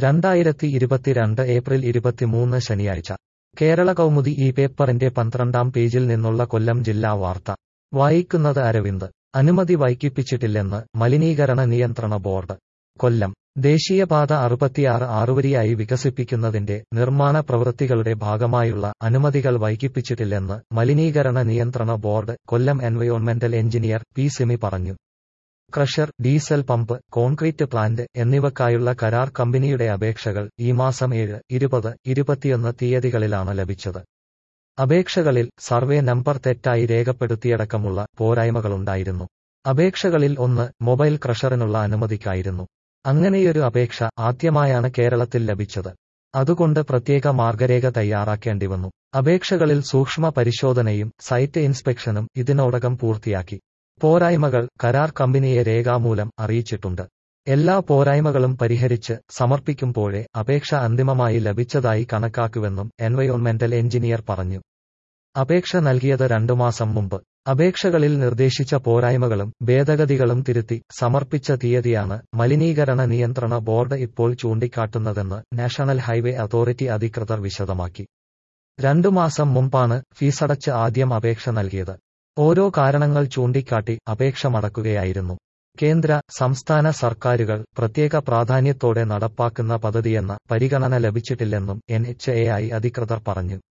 രണ്ടായിരത്തി ഇരുപത്തിരണ്ട് ഏപ്രിൽ ഇരുപത്തിമൂന്ന് ശനിയാഴ്ച കേരള കൗമുദി ഈ പേപ്പറിന്റെ പന്ത്രണ്ടാം പേജിൽ നിന്നുള്ള കൊല്ലം ജില്ലാ വാർത്ത വായിക്കുന്നത് അരവിന്ദ് അനുമതി വൈകിപ്പിച്ചിട്ടില്ലെന്ന് മലിനീകരണ നിയന്ത്രണ ബോർഡ് കൊല്ലം ദേശീയപാത അറുപത്തിയാറ് ആറുവരിയായി വികസിപ്പിക്കുന്നതിന്റെ നിർമ്മാണ പ്രവൃത്തികളുടെ ഭാഗമായുള്ള അനുമതികൾ വൈകിപ്പിച്ചിട്ടില്ലെന്ന് മലിനീകരണ നിയന്ത്രണ ബോർഡ് കൊല്ലം എൻവയോൺമെന്റൽ എഞ്ചിനീയർ പി സിമി പറഞ്ഞു crusher diesel pump concrete plant എന്നിവക്കായുള്ള കരാർ കമ്പനിയുടെ അപേക്ഷകൾ ഈ മാസം ഏഴ് ഇരുപത് ഇരുപത്തിയൊന്ന് തീയതികളിലാണ് ലഭിച്ചത് അപേക്ഷകളിൽ സർവേ നമ്പർ തെറ്റായി രേഖപ്പെടുത്തിയടക്കമുള്ള പോരായ്മകളുണ്ടായിരുന്നു അപേക്ഷകളിൽ ഒന്ന് മൊബൈൽ ക്രഷറിനുള്ള അനുമതിക്കായിരുന്നു അങ്ങനെയൊരു അപേക്ഷ ആദ്യമായാണ് കേരളത്തിൽ ലഭിച്ചത് അതുകൊണ്ട് പ്രത്യേക മാർഗരേഖ തയ്യാറാക്കേണ്ടി വന്നു അപേക്ഷകളിൽ സൂക്ഷ്മ പരിശോധനയും സൈറ്റ് ഇൻസ്പെക്ഷനും ഇതിനോടകം പൂർത്തിയാക്കി പോരായ്മകൾ കരാർ കമ്പനിയെ രേഖാമൂലം അറിയിച്ചിട്ടുണ്ട് എല്ലാ പോരായ്മകളും പരിഹരിച്ച് സമർപ്പിക്കുമ്പോഴേ അപേക്ഷ അന്തിമമായി ലഭിച്ചതായി കണക്കാക്കുവെന്നും എൻവയോൺമെന്റൽ എഞ്ചിനീയർ പറഞ്ഞു അപേക്ഷ നൽകിയത് രണ്ടു മാസം മുമ്പ് അപേക്ഷകളിൽ നിർദ്ദേശിച്ച പോരായ്മകളും ഭേദഗതികളും തിരുത്തി സമർപ്പിച്ച തീയതിയാണ് മലിനീകരണ നിയന്ത്രണ ബോർഡ് ഇപ്പോൾ ചൂണ്ടിക്കാട്ടുന്നതെന്ന് നാഷണൽ ഹൈവേ അതോറിറ്റി അധികൃതർ വിശദമാക്കി രണ്ടു മാസം മുമ്പാണ് ഫീസടച്ച് ആദ്യം അപേക്ഷ നൽകിയത് ഓരോ കാരണങ്ങൾ ചൂണ്ടിക്കാട്ടി അപേക്ഷ മടക്കുകയായിരുന്നു കേന്ദ്ര സംസ്ഥാന സർക്കാരുകൾ പ്രത്യേക പ്രാധാന്യത്തോടെ നടപ്പാക്കുന്ന പദ്ധതിയെന്ന പരിഗണന ലഭിച്ചിട്ടില്ലെന്നും എൻ എച്ച് എ ഐ അധികൃതർ പറഞ്ഞു